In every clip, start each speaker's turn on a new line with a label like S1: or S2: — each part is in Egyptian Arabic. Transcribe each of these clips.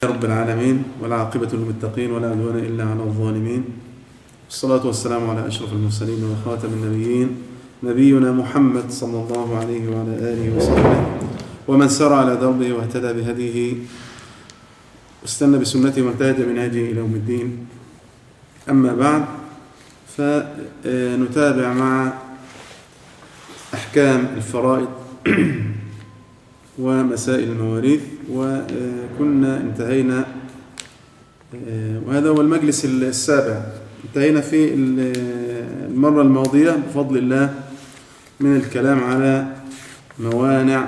S1: رب العالمين والعاقبة للمتقين ولا عدوان إلا على الظالمين والصلاة والسلام على أشرف المرسلين وخاتم النبيين نبينا محمد صلى الله عليه وعلى آله وصحبه ومن سار على دربه واهتدى بهديه واستنى بسنته وانتهج بنهجه إلى يوم الدين أما بعد فنتابع مع أحكام الفرائض ومسائل المواريث وكنا انتهينا وهذا هو المجلس السابع انتهينا في المرة الماضية بفضل الله من الكلام على موانع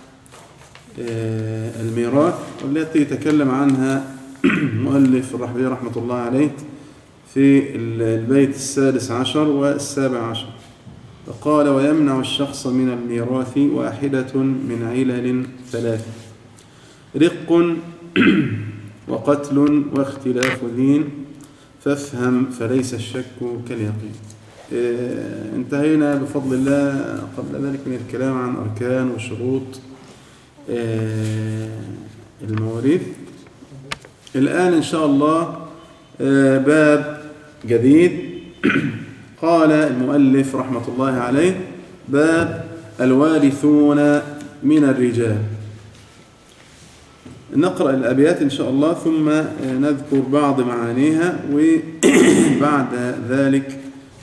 S1: الميراث والتي يتكلم عنها مؤلف الرحبي رحمة الله عليه في البيت السادس عشر والسابع عشر فقال ويمنع الشخص من الميراث واحدة من علل ثلاث رق وقتل واختلاف دين فافهم فليس الشك كاليقين انتهينا بفضل الله قبل ذلك من الكلام عن أركان وشروط المواريث الآن إن شاء الله باب جديد قال المؤلف رحمة الله عليه باب الوارثون من الرجال نقرأ الأبيات إن شاء الله ثم نذكر بعض معانيها وبعد ذلك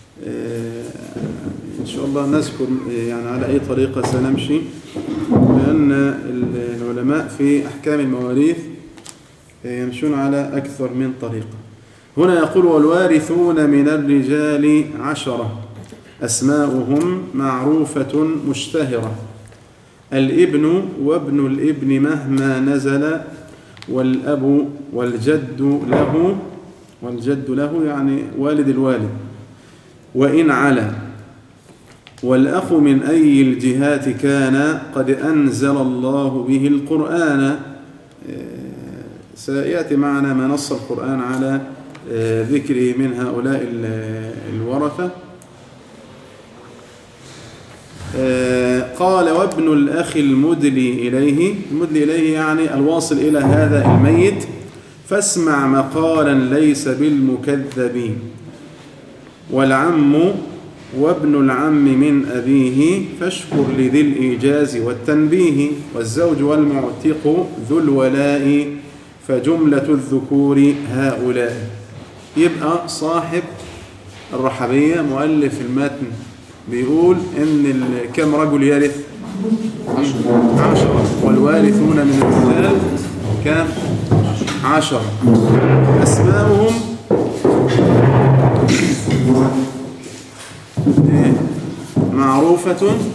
S1: إن شاء الله نذكر يعني على أي طريقة سنمشي لأن العلماء في أحكام المواريث يمشون على أكثر من طريقة هنا يقول والوارثون من الرجال عشرة أسماؤهم معروفة مشتهرة الابن وابن الابن مهما نزل والأب والجد له والجد له يعني والد الوالد وإن على والأخ من أي الجهات كان قد أنزل الله به القرآن سيأتي معنا ما نص القرآن على ذكره من هؤلاء الورثة قال وابن الأخ المدلي إليه المدلي إليه يعني الواصل إلى هذا الميت فاسمع مقالا ليس بالمكذبين والعم وابن العم من أبيه فاشكر لذي الإيجاز والتنبيه والزوج والمعتق ذو الولاء فجملة الذكور هؤلاء يبقى صاحب الرحبية مؤلف المتن بيقول ان كم رجل يرث عشرة والوارثون من الرجال كم عشرة أسماؤهم معروفة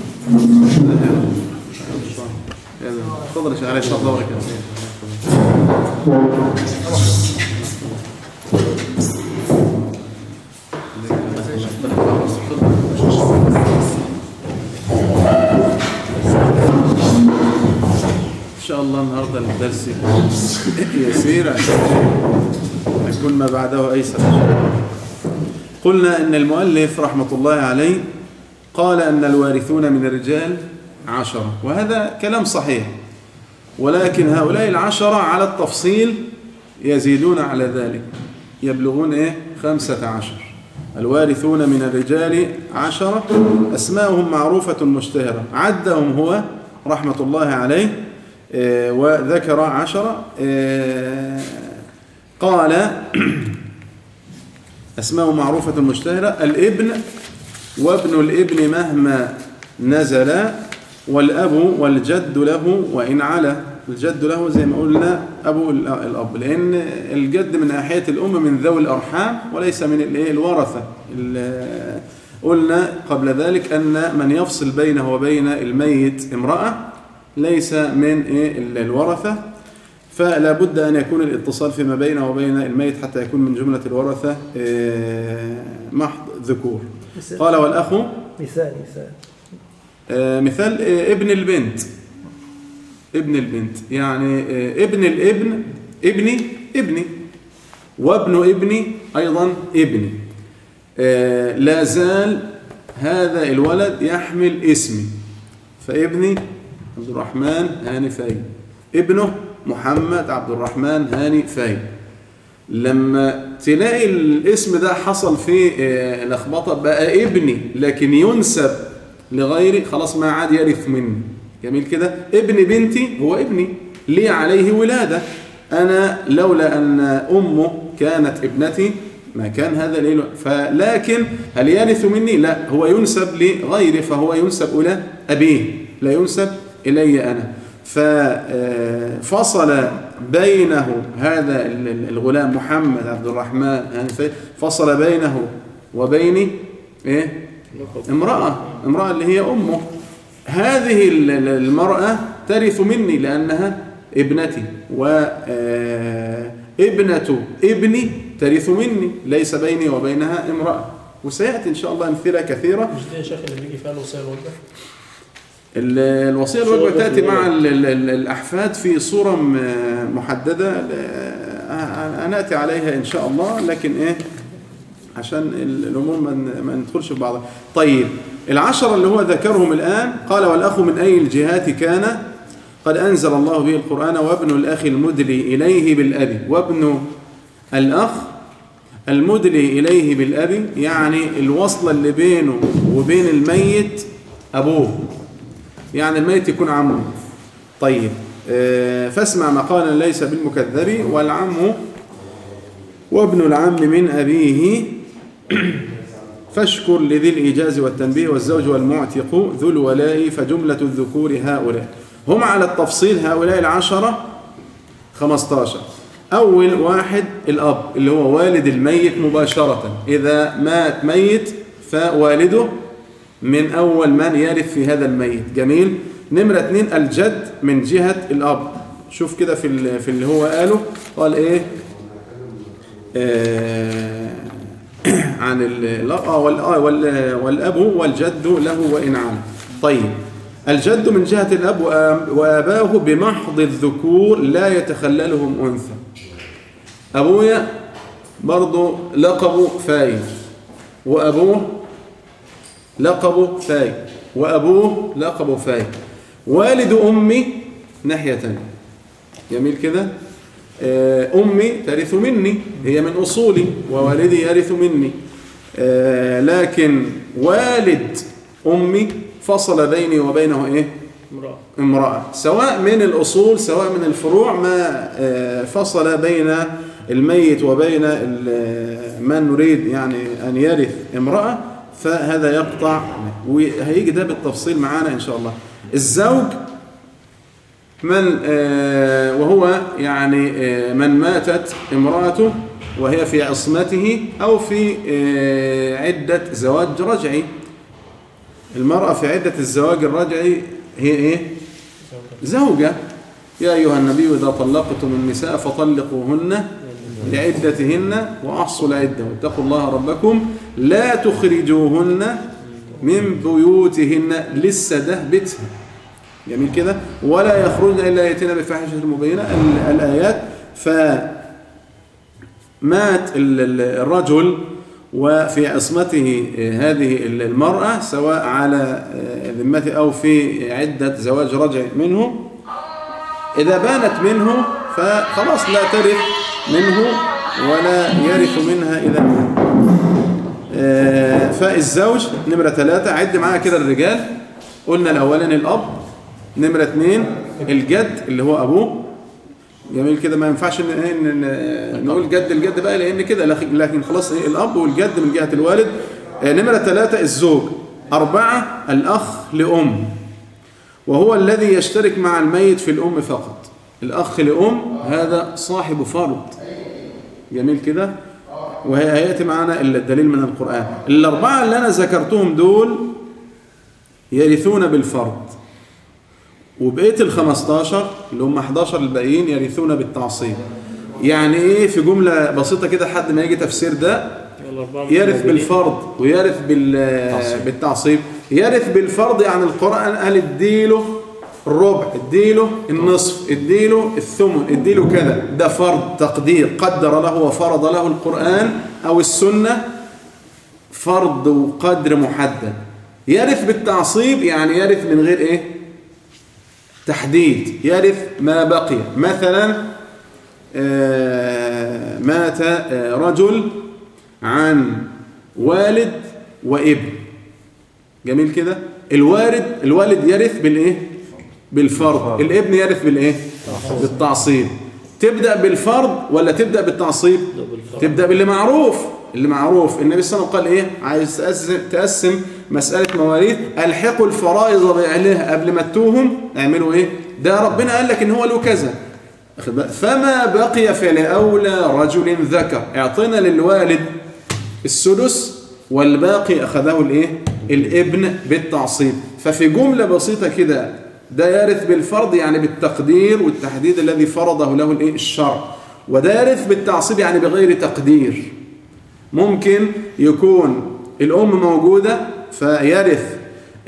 S1: تفضل يا شيخ عليه الصلاة والسلام إن شاء الله النهاردة الدرس يسير عشان يكون ما بعده أيسر قلنا أن المؤلف رحمة الله عليه قال أن الوارثون من الرجال عشرة وهذا كلام صحيح ولكن هؤلاء العشرة على التفصيل يزيدون على ذلك يبلغون إيه؟ خمسة عشر الوارثون من الرجال عشرة أسماؤهم معروفة مشتهرة عدهم هو رحمة الله عليه وذكر عشرة قال أسماء معروفة مشتهرة الابن وابن الابن مهما نزل والأب والجد له وإن على الجد له زي ما قلنا أبو الأب لأن الجد من ناحية الأم من ذوي الأرحام وليس من الورثة قلنا قبل ذلك أن من يفصل بينه وبين الميت امرأة ليس من الورثة فلا بد أن يكون الاتصال فيما بينه وبين الميت حتى يكون من جملة الورثة محض ذكور قال والأخ
S2: مثال مثال
S1: مثال ابن البنت ابن البنت يعني ابن الابن ابني ابني وابن ابني أيضا ابني لا زال هذا الولد يحمل اسمي فابني عبد الرحمن هانفين ابنه محمد عبد الرحمن هاني فايد لما تلاقي الاسم ده حصل فيه آه، لخبطه بقى ابني لكن ينسب لغيري خلاص ما عاد يرث مني جميل كده ابن بنتي هو ابني لي عليه ولاده انا لولا ان امه كانت ابنتي ما كان هذا ليل فلكن هل يرث مني لا هو ينسب لغيري فهو ينسب الى ابيه لا ينسب الي انا ففصل بينه هذا الغلام محمد عبد الرحمن فصل بينه وبين ايه امرأة امرأة اللي هي أمه هذه المرأة ترث مني لأنها ابنتي وابنة ابني ترث مني ليس بيني وبينها امرأة وسيأتي إن شاء الله أمثلة كثيرة
S2: مش ده يا شيخ اللي بيجي فيها الوصية الوجبة
S1: الوصية الوجبة تأتي مع الأحفاد في صورة محددة أنأتي عليها إن شاء الله لكن إيه عشان الأمور ما ندخلش في بعضها طيب العشرة اللي هو ذكرهم الآن قال والأخ من أي الجهات كان قد أنزل الله به القرآن وابن الأخ المدلي إليه بالأب وابن الأخ المدلي إليه بالأب يعني الوصلة اللي بينه وبين الميت أبوه يعني الميت يكون عمه طيب آه، فاسمع مقالا ليس بالمكذب والعم وابن العم من أبيه فاشكر لذي الإيجاز والتنبيه والزوج والمعتق ذو الولاء فجملة الذكور هؤلاء هم على التفصيل هؤلاء العشرة خمستاشر أول واحد الأب اللي هو والد الميت مباشرة إذا مات ميت فوالده من أول من يرث في هذا الميت جميل نمرة اتنين الجد من جهة الأب شوف كده في في اللي هو قاله قال إيه آه عن الأب آه والأب والجد له وإن عام طيب الجد من جهة الأب وآباه بمحض الذكور لا يتخللهم أنثى أبويا برضو لقبه فاي وأبوه لقبه فاي وأبوه لقبه فاي والد أمي ناحية تانية جميل كده آه، أمي ترث مني هي من أصولي ووالدي يرث مني آه، لكن والد أمي فصل بيني وبينه إيه امرأة. امرأة سواء من الأصول سواء من الفروع ما آه، فصل بين الميت وبين من نريد يعني أن يرث امرأة فهذا يقطع وهيجي ده بالتفصيل معانا إن شاء الله الزوج من آه، وهو يعني آه، من ماتت امرأته وهي في عصمته أو في عدة زواج رجعي المرأة في عدة الزواج الرجعي هي إيه؟ زوجة يا أيها النبي إذا طلقتم النساء فطلقوهن لعدتهن وأحصوا العدة واتقوا الله ربكم لا تخرجوهن من بيوتهن لسه ده بيتها جميل كده ولا يخرجن إلا يأتينا بفاحشة مبينة الآيات فمات الرجل وفي عصمته هذه المرأة سواء على ذمته أو في عدة زواج رجع منه إذا بانت منه فخلاص لا ترث منه ولا يرث منها إذا فالزوج نمرة ثلاثة عد معايا كده الرجال قلنا الأولاني الأب نمرة اثنين الجد اللي هو أبوه جميل كده ما ينفعش ان نقول جد الجد بقى لان كده لكن خلاص ايه الاب والجد من جهه الوالد آه، نمره ثلاثة الزوج أربعة الأخ لأم وهو الذي يشترك مع الميت في الأم فقط الأخ لأم هذا صاحب فرض جميل كده وهيأتي معنا الدليل من القرآن الأربعة اللي أنا ذكرتهم دول يرثون بالفرض وبقيه ال 15 اللي هم 11 الباقيين يرثون بالتعصيب يعني ايه في جمله بسيطه كده حد ما يجي تفسير ده يرث بالفرض ويرث بالتعصيب يرث بالفرض يعني القران قال اديله الربع اديله النصف اديله الثمن اديله كذا ده فرض تقدير قدر له وفرض له القرآن أو السنة فرض وقدر محدد يرث بالتعصيب يعني يرث من غير ايه تحديد يرث ما بقي مثلا آه، مات آه، رجل عن والد وابن جميل كده الوارد الوالد يرث بالايه بالفرض الابن يرث بالايه بالتعصيب تبدا بالفرض ولا تبدا بالتعصيب تبدا باللي معروف اللي معروف النبي صلى الله عليه وسلم قال ايه عايز تقسم, تقسم مساله مواريث الحقوا الفرائض باهلها قبل ما تتوهم اعملوا ايه ده ربنا قال لك ان هو له كذا أخد بالك؟ فما بقي فلاولى رجل ذكر اعطينا للوالد السدس والباقي اخذه الايه الابن بالتعصيب ففي جمله بسيطه كده ده يرث بالفرض يعني بالتقدير والتحديد الذي فرضه له الايه الشرع وده يرث بالتعصيب يعني بغير تقدير ممكن يكون الام موجوده فيرث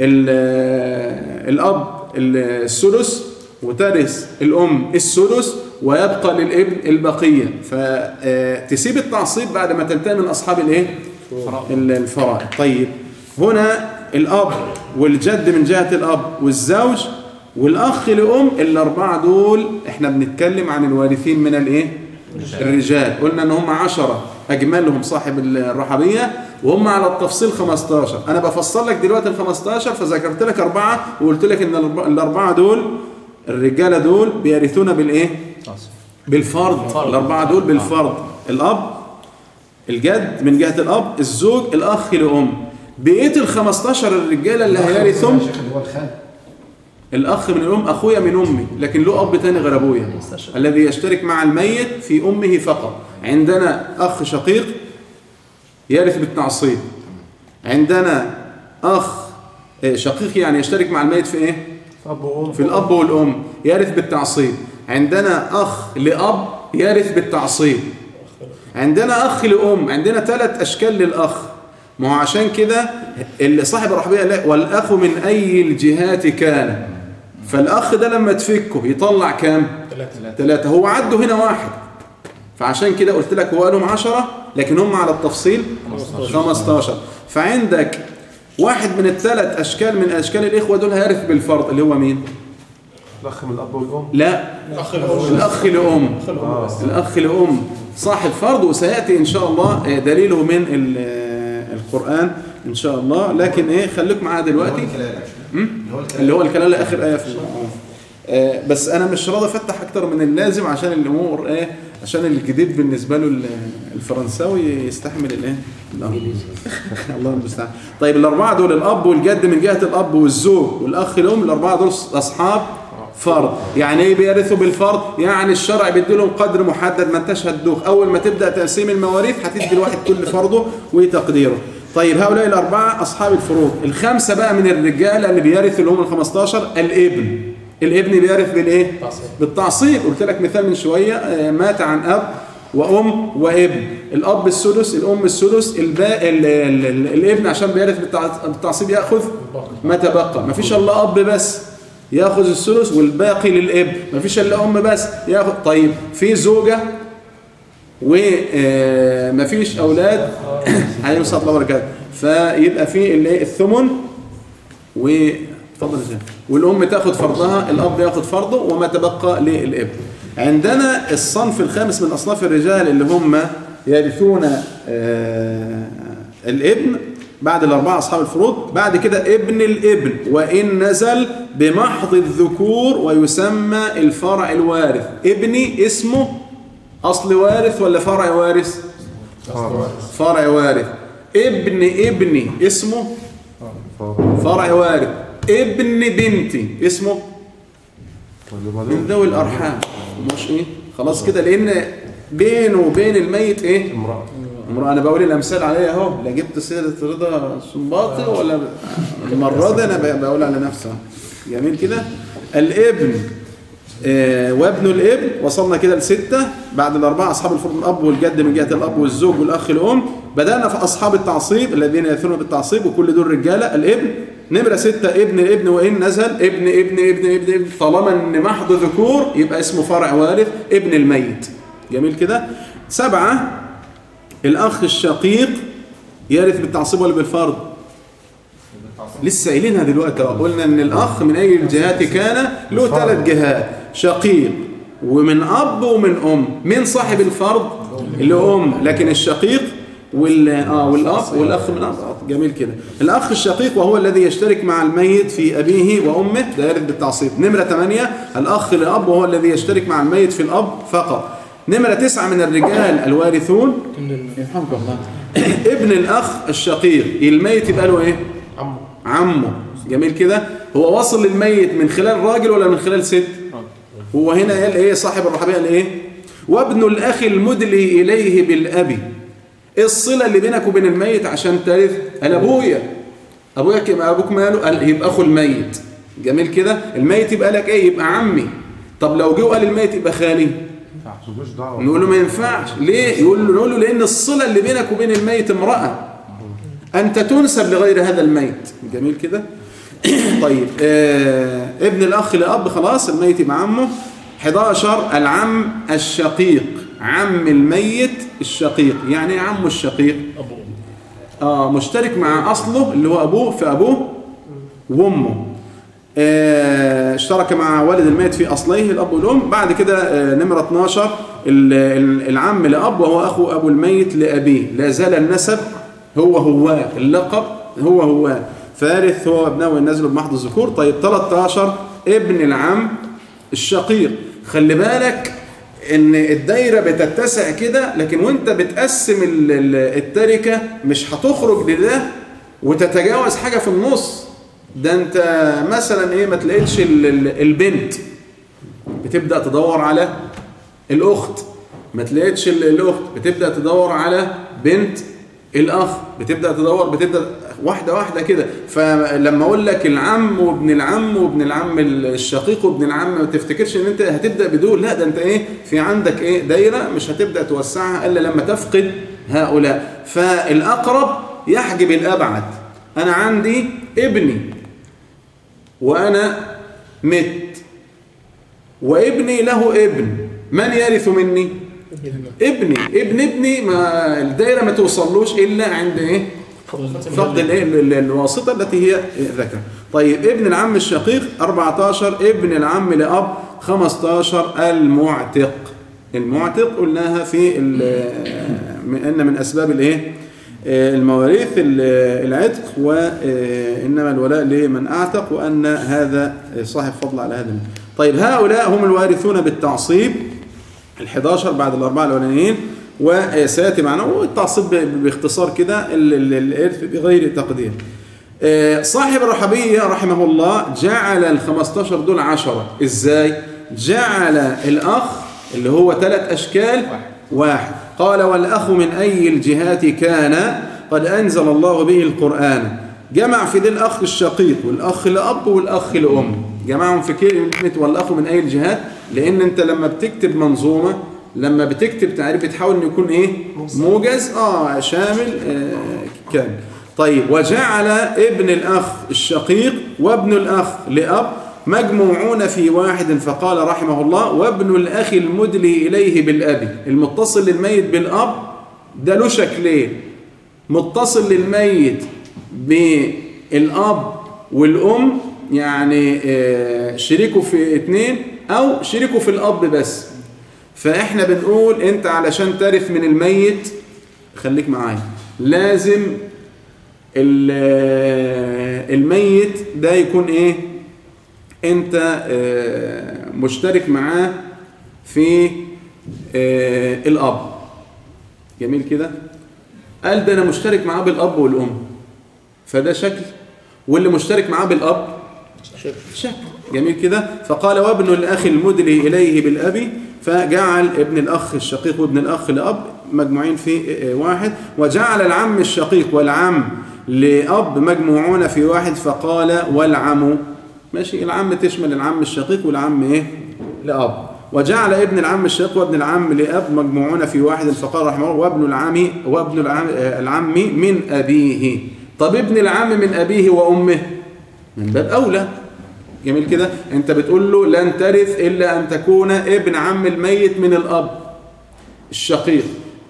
S1: ال- الاب السدس وترث الام السدس ويبقى للابن البقيه فتسيب التعصيب بعد ما تنتهي من اصحاب الايه ال- الفرائض طيب هنا الاب والجد من جهه الاب والزوج والاخ لام الاربعه دول احنا بنتكلم عن الوارثين من الايه الرجال قلنا ان هم عشرة اجملهم صاحب الرحبيه وهم على التفصيل 15 انا بفصل لك دلوقتي ال 15 فذكرت لك اربعه وقلت لك ان الأربعة- الاربعه دول الرجاله دول بيرثون بالايه بالفرض الاربعه دول بالفرض الاب الجد من جهه الاب الزوج الاخ لام بقيه ال 15 الرجاله اللي هيرثهم
S3: الشيخ اللي هو الخال
S1: الاخ من الام اخويا من امي لكن له اب تاني غير ابويا الذي يشترك مع الميت في امه فقط عندنا اخ شقيق يرث بالتعصيب عندنا اخ آه، شقيق يعني يشترك مع الميت في ايه
S2: أب وأم
S1: في الاب والام يرث بالتعصيب عندنا اخ لاب يرث بالتعصيب عندنا اخ لام عندنا ثلاث اشكال للاخ ما هو عشان كده اللي صاحب الرحبيه لا والاخ من اي الجهات كان فالاخ ده لما تفكه يطلع كام
S2: ثلاثة
S1: ثلاثة هو عده هنا واحد فعشان كده قلت لك هو لهم عشرة لكن هم على التفصيل 15 فعندك واحد من الثلاث أشكال من أشكال الإخوة دول هيرث بالفرض اللي هو مين؟
S3: الاخ من الاب والام
S1: لا
S2: الأخ الأم
S1: الأخ لأم
S2: الأخ الأم بس
S1: الأخ لأم صاحب فرض وسيأتي إن شاء الله دليله من ال- القرآن إن شاء الله لكن إيه خليك معاه دلوقتي اللي هو الكلام اخر ايه في القرآن. آه بس انا مش راضي افتح اكتر من اللازم عشان الامور ايه عشان الجديد بالنسبه له ال- الفرنساوي يستحمل الايه الامر الله المستعان طيب الاربعه دول الاب والجد من جهه الاب والزوج والاخ الام الاربعه دول اصحاب فرض يعني ايه بيرثوا بالفرض يعني الشرع بيدي لهم قدر محدد ما انتش هتدوخ اول ما تبدا تقسيم المواريث هتدي الواحد كل فرضه وتقديره طيب هؤلاء الاربعه اصحاب الفروض الخمسه بقى من الرجاله اللي بيرثوا اللي هم ال 15 الابن الابن بيرث بالايه
S2: تعصيب.
S1: بالتعصيب قلت لك مثال من شويه آه، مات عن اب وام وابن الاب السدس الام السدس الباقي ال- ال- ال- الابن عشان بيرث بالتع- بالتعصيب ياخذ ما تبقى ما فيش الا اب بس ياخذ الثلث والباقي للابن ما فيش الا ام بس ياخذ طيب في زوجه وما فيش اولاد عليهم الصلاه والسلام وبركاته فيبقى في الايه الثمن و اتفضل يا شيخ. والام تاخذ فرضها الاب ياخذ فرضه وما تبقى للابن عندنا الصنف الخامس من اصناف الرجال اللي هم يرثون آه، الابن بعد الاربعه اصحاب الفروض بعد كده ابن الابن وان نزل بمحض الذكور ويسمى الفرع الوارث ابني اسمه اصل وارث ولا فرع وارث فرع وارث ابن ابني اسمه فرع وارث ابن بنتي اسمه من ذوي الارحام مش ايه خلاص كده لان بينه وبين الميت ايه
S3: امراه
S1: امرأة انا بقول الامثال عليها اهو لا جبت سيره رضا سنباطي ولا المره دي انا ب- بقول على نفسي جميل كده الابن آه، وابن الابن وصلنا كده لستة بعد الأربعة أصحاب الفرض الأب والجد من جهة الأب والزوج والأخ الأم بدأنا في أصحاب التعصيب الذين يثنون بالتعصيب وكل دول رجالة الابن نمرة ستة ابن الابن وإن نزل ابن ابن ابن ابن ابن طالما إن محض ذكور يبقى اسمه فرع وارث ابن الميت جميل كده سبعة الأخ الشقيق يرث بالتعصيب ولا بالفرض لسه قايلينها دلوقتي أهو. قلنا ان الاخ من اي الجهات كان له ثلاث جهات شقيق ومن اب ومن ام مين صاحب الفرض اللي ام لكن الشقيق وال اه والاب والاخ من اب آه، جميل كده الاخ الشقيق وهو الذي يشترك مع الميت في ابيه وامه ده يرد بالتعصيب نمره 8 الاخ لاب وهو الذي يشترك مع الميت في الاب فقط نمره 9 من الرجال الوارثون يرحمك الله ابن الاخ الشقيق الميت يبقى له ايه
S2: عمو
S1: عمه جميل كده هو وصل للميت من خلال راجل ولا من خلال ست هو هنا قال ايه صاحب الرحبيه قال ايه وابن الاخ المدلي اليه بالابي ايه الصله اللي بينك وبين الميت عشان ترث قال ابويا ابويا يبقى ابوك ماله قال يبقى اخو الميت جميل كده الميت يبقى لك ايه يبقى عمي طب لو جه وقال الميت يبقى خالي
S3: ملوش دعوه
S1: نقول له ما ينفعش ليه يقول له نقول له لان الصله اللي بينك وبين الميت امراه انت تنسب لغير هذا الميت جميل كده طيب آه ابن الاخ لاب خلاص الميت مع عمه 11 العم الشقيق عم الميت الشقيق يعني ايه عمه الشقيق
S2: ابو
S1: اه مشترك مع اصله اللي هو ابوه في ابوه وامه آه، اشترك مع والد الميت في اصليه الاب والام بعد كده آه، نمره 12 ال- ال- العم لاب وهو اخو ابو الميت لابيه لا زال النسب هو هو اللقب هو هو فارث هو ابنه والنزل بمحض الذكور طيب 13 ابن العم الشقيق خلي بالك ان الدايره بتتسع كده لكن وانت بتقسم ال- ال- التركه مش هتخرج لده وتتجاوز حاجه في النص ده انت مثلا ايه ما تلاقيتش ال- ال- البنت بتبدا تدور على الاخت ما تلاقيتش ال- الاخت بتبدا تدور على بنت الاخ بتبدا تدور بتبدا واحده واحده كده فلما اقول لك العم وابن العم وابن العم الشقيق وابن العم ما تفتكرش ان انت هتبدا بدول لا ده انت ايه في عندك ايه دايره مش هتبدا توسعها الا لما تفقد هؤلاء فالاقرب يحجب الابعد انا عندي ابني وانا مت وابني له ابن من يرث مني ابني ابن ابني ما الدايره ما توصلوش الا عند ايه فقد الايه ال- ال- الواسطه التي هي ذكر طيب ابن العم الشقيق 14 ابن العم لاب 15 المعتق المعتق قلناها في ال- من- ان من اسباب الايه آه، المواريث ال- العتق وانما الولاء لمن اعتق وان هذا صاحب فضل على هذا طيب هؤلاء هم الوارثون بالتعصيب ال11 بعد الاربعه الاولانيين وسياتي معنا والتعصيب ب- باختصار كده ال- ال- الارث بغير تقدير آه، صاحب الرحبيه رحمه الله جعل ال15 دول عشرة ازاي جعل الاخ اللي هو ثلاث اشكال واحد قال والاخ من اي الجهات كان قد انزل الله به القران جمع في دي الاخ الشقيق والاخ لاب والاخ لام جمعهم في كلمه والاخ من اي الجهات لان انت لما بتكتب منظومه لما بتكتب تعريف بتحاول انه يكون ايه موجز اه شامل آه كامل طيب وجعل ابن الاخ الشقيق وابن الاخ لاب مجموعون في واحد فقال رحمه الله وابن الاخ المدلي اليه بالاب المتصل للميت بالاب ده له شكلين متصل للميت بالاب والام يعني آه، شريكه في اتنين او شريكه في الاب بس فاحنا بنقول انت علشان ترث من الميت خليك معايا لازم ال- الميت ده يكون ايه انت آه، مشترك معاه في آه، الاب جميل كده قال ده انا مشترك معاه بالاب والام فده شكل واللي مشترك معاه بالاب شكل جميل كده فقال وابن الاخ المدلي اليه بالاب فجعل ابن الاخ الشقيق وابن الاخ لاب مجموعين في واحد وجعل العم الشقيق والعم لاب مجموعون في واحد فقال والعم ماشي العم تشمل العم الشقيق والعم ايه لاب وجعل ابن العم الشقيق وابن العم لاب مجموعون في واحد فقال رحمه الله وابن العم وابن العم, العم من ابيه طب ابن العم من ابيه وامه من باب اولى جميل كده انت بتقول له لن ترث الا ان تكون ابن عم الميت من الاب الشقيق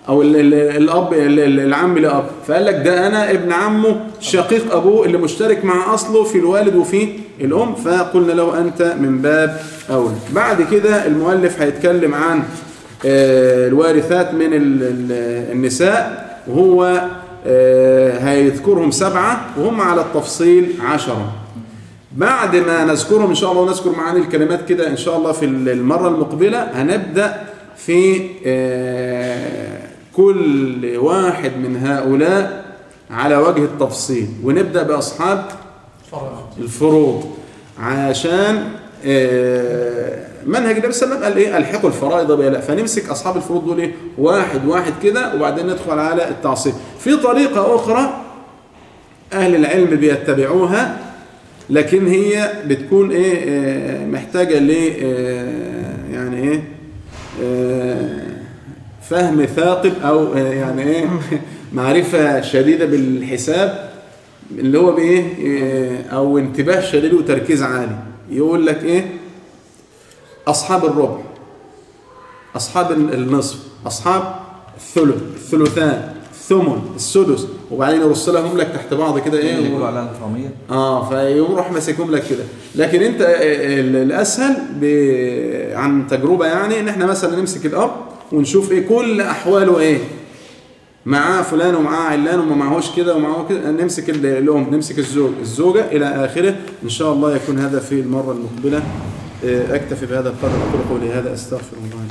S1: او ال- ال- الاب ال- ال- العم لاب فقال لك ده انا ابن عمه شقيق ابوه اللي مشترك مع اصله في الوالد وفي الام فقلنا له انت من باب اولى بعد كده المؤلف هيتكلم عن آه، الوارثات من ال- ال- النساء وهو آه، هيذكرهم سبعة وهم على التفصيل عشرة بعد ما نذكرهم إن شاء الله ونذكر معاني الكلمات كده إن شاء الله في المرة المقبلة هنبدأ في آه، كل واحد من هؤلاء على وجه التفصيل ونبدأ بأصحاب
S2: فرع
S1: الفروض عشان آه، منهج النبي صلى الله عليه وسلم قال ايه الحقوا الفرائض بلا فنمسك اصحاب الفروض دول ايه واحد واحد كده وبعدين ندخل على التعصيب في طريقه اخرى اهل العلم بيتبعوها لكن هي بتكون ايه آه، محتاجه ل آه، يعني ايه آه، فهم ثاقب او آه، يعني ايه معرفه شديده بالحساب اللي هو بايه إيه، او انتباه شديد وتركيز عالي يقول لك ايه اصحاب الربع اصحاب النصف اصحاب الثلث الثلثان الثمن السدس وبعدين يرص لهم لك تحت بعض كده
S4: اللي
S1: ايه
S4: بيقولوا عليها نظامية
S1: اه فيروح ماسكهم لك كده لكن انت ال- الاسهل ب- عن تجربه يعني ان احنا مثلا نمسك الاب ونشوف ايه كل احواله ايه معاه فلان ومعاه علان وما معهوش كده ومعه كده نمسك ال- الام نمسك الزوج الزوجه الى اخره ان شاء الله يكون هذا في المره المقبله آه، اكتفي بهذا القدر اقول قولي هذا استغفر الله لي